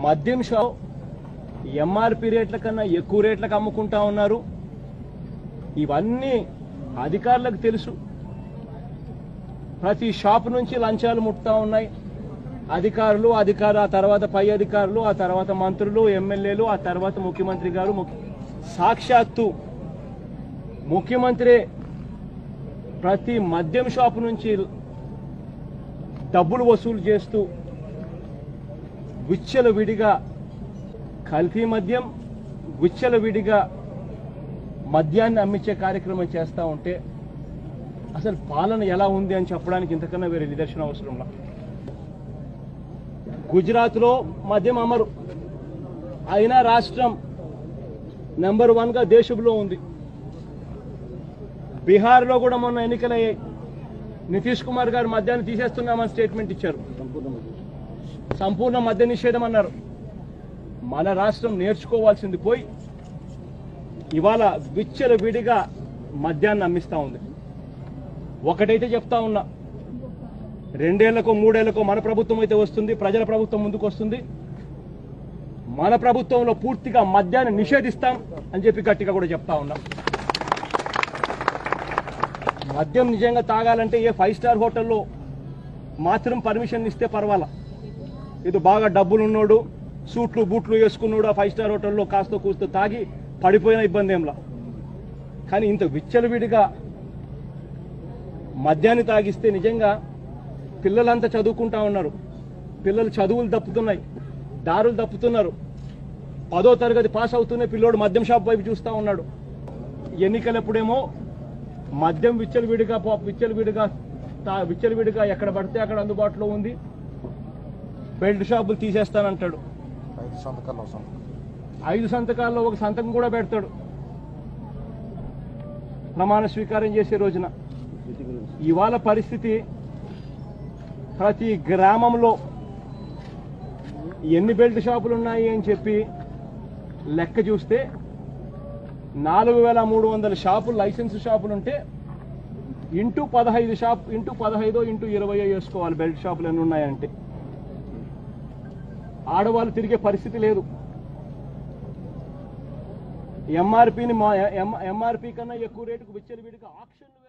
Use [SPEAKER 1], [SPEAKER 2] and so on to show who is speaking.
[SPEAKER 1] మద్యం shop MRP రేట్ల కన్నా ఎక్కువ రేట్లకు అమ్ముకుంటా ఉన్నారు ఇవన్నీ అధికారులకు తెలుసు ప్రతి షాప్ నుంచి లంచాలు ముట్టుతా ఉన్నాయి అధికారులు అధికారు ఆ తర్వాత పై అధికారులు ఆ తర్వాత మంత్రులు ఎమ్మెల్యేలు ఆ తర్వాత ముఖ్యమంత్రి గారు ముఖ్య- సాక్షాత్తు ముఖ్యమంత్రి ప్రతి మద్యం షాపు నుంచి డబ్బులు వసూలు చేస్తూ విచ్చల విడిగా కల్తీ మద్యం విచ్చల విడిగా మద్యాన్ని అమ్మించే కార్యక్రమం చేస్తూ ఉంటే అసలు పాలన ఎలా ఉంది అని చెప్పడానికి ఇంతకన్నా వేరే నిదర్శనం అవసరంలా గుజరాత్లో మద్యం అమరు అయినా రాష్ట్రం నెంబర్ వన్గా దేశంలో ఉంది బీహార్లో కూడా మొన్న ఎన్నికలయ్యాయి నితీష్ కుమార్ గారు మద్యాన్ని తీసేస్తున్నామని స్టేట్మెంట్ ఇచ్చారు సంపూర్ణ మద్య నిషేధం అన్నారు మన రాష్ట్రం నేర్చుకోవాల్సింది పోయి ఇవాళ విచ్చల విడిగా మద్యాన్ని అమ్మిస్తా ఉంది ఒకటైతే చెప్తా ఉన్నా రెండేళ్లకో మూడేళ్లకో మన ప్రభుత్వం అయితే వస్తుంది ప్రజల ప్రభుత్వం ముందుకు వస్తుంది మన ప్రభుత్వంలో పూర్తిగా మద్యాన్ని నిషేధిస్తాం అని చెప్పి గట్టిగా కూడా చెప్తా ఉన్నాం మద్యం నిజంగా తాగాలంటే ఏ ఫైవ్ స్టార్ హోటల్లో మాత్రం పర్మిషన్ ఇస్తే పర్వాలా ఇది బాగా డబ్బులు ఉన్నోడు సూట్లు బూట్లు వేసుకున్నాడు ఆ ఫైవ్ స్టార్ హోటల్లో కాస్త కూస్తో తాగి పడిపోయిన ఇబ్బంది ఏంలా కానీ ఇంత విచ్చలవిడిగా మద్యాన్ని తాగిస్తే నిజంగా పిల్లలంతా చదువుకుంటా ఉన్నారు పిల్లలు చదువులు తప్పుతున్నాయి దారులు తప్పుతున్నారు పదో తరగతి పాస్ అవుతూనే పిల్లోడు మద్యం షాప్ వైపు చూస్తూ ఉన్నాడు ఎన్నికలప్పుడేమో మద్యం విచ్చలవిడిగా పో- విచ్చలవిడిగా తా- విచ్చలవిడిగా ఎక్కడ పడితే అక్కడ అందుబాటులో ఉంది బెల్ట్ షాపులు తీసేస్తానంటాడు
[SPEAKER 2] ఐదు సంతకాలు అవసరం
[SPEAKER 1] ఐదు సంతకాల్లో ఒక సంతకం కూడా పెడతాడు ప్రమాణ స్వీకారం చేసే రోజున ఇవాళ పరిస్థితి ప్రతి గ్రామంలో ఎన్ని బెల్ట్ షాపులు ఉన్నాయి అని చెప్పి లెక్క చూస్తే నాలుగు వేల మూడు వందల షాపులు లైసెన్స్ షాపులు ఉంటే ఇంటూ పదహైదు షాప్ ఇంటూ పదహైదో ఇంటూ ఇరవయో వేసుకోవాలి బెల్ట్ షాపులు ఎన్ని ఉన్నాయంటే ఆడవాళ్ళు తిరిగే పరిస్థితి లేదు ఎంఆర్పిని ఎంఆర్పి కన్నా ఎక్కువ రేటుకు విచ్చలవిడిగా ఆక్షన్లు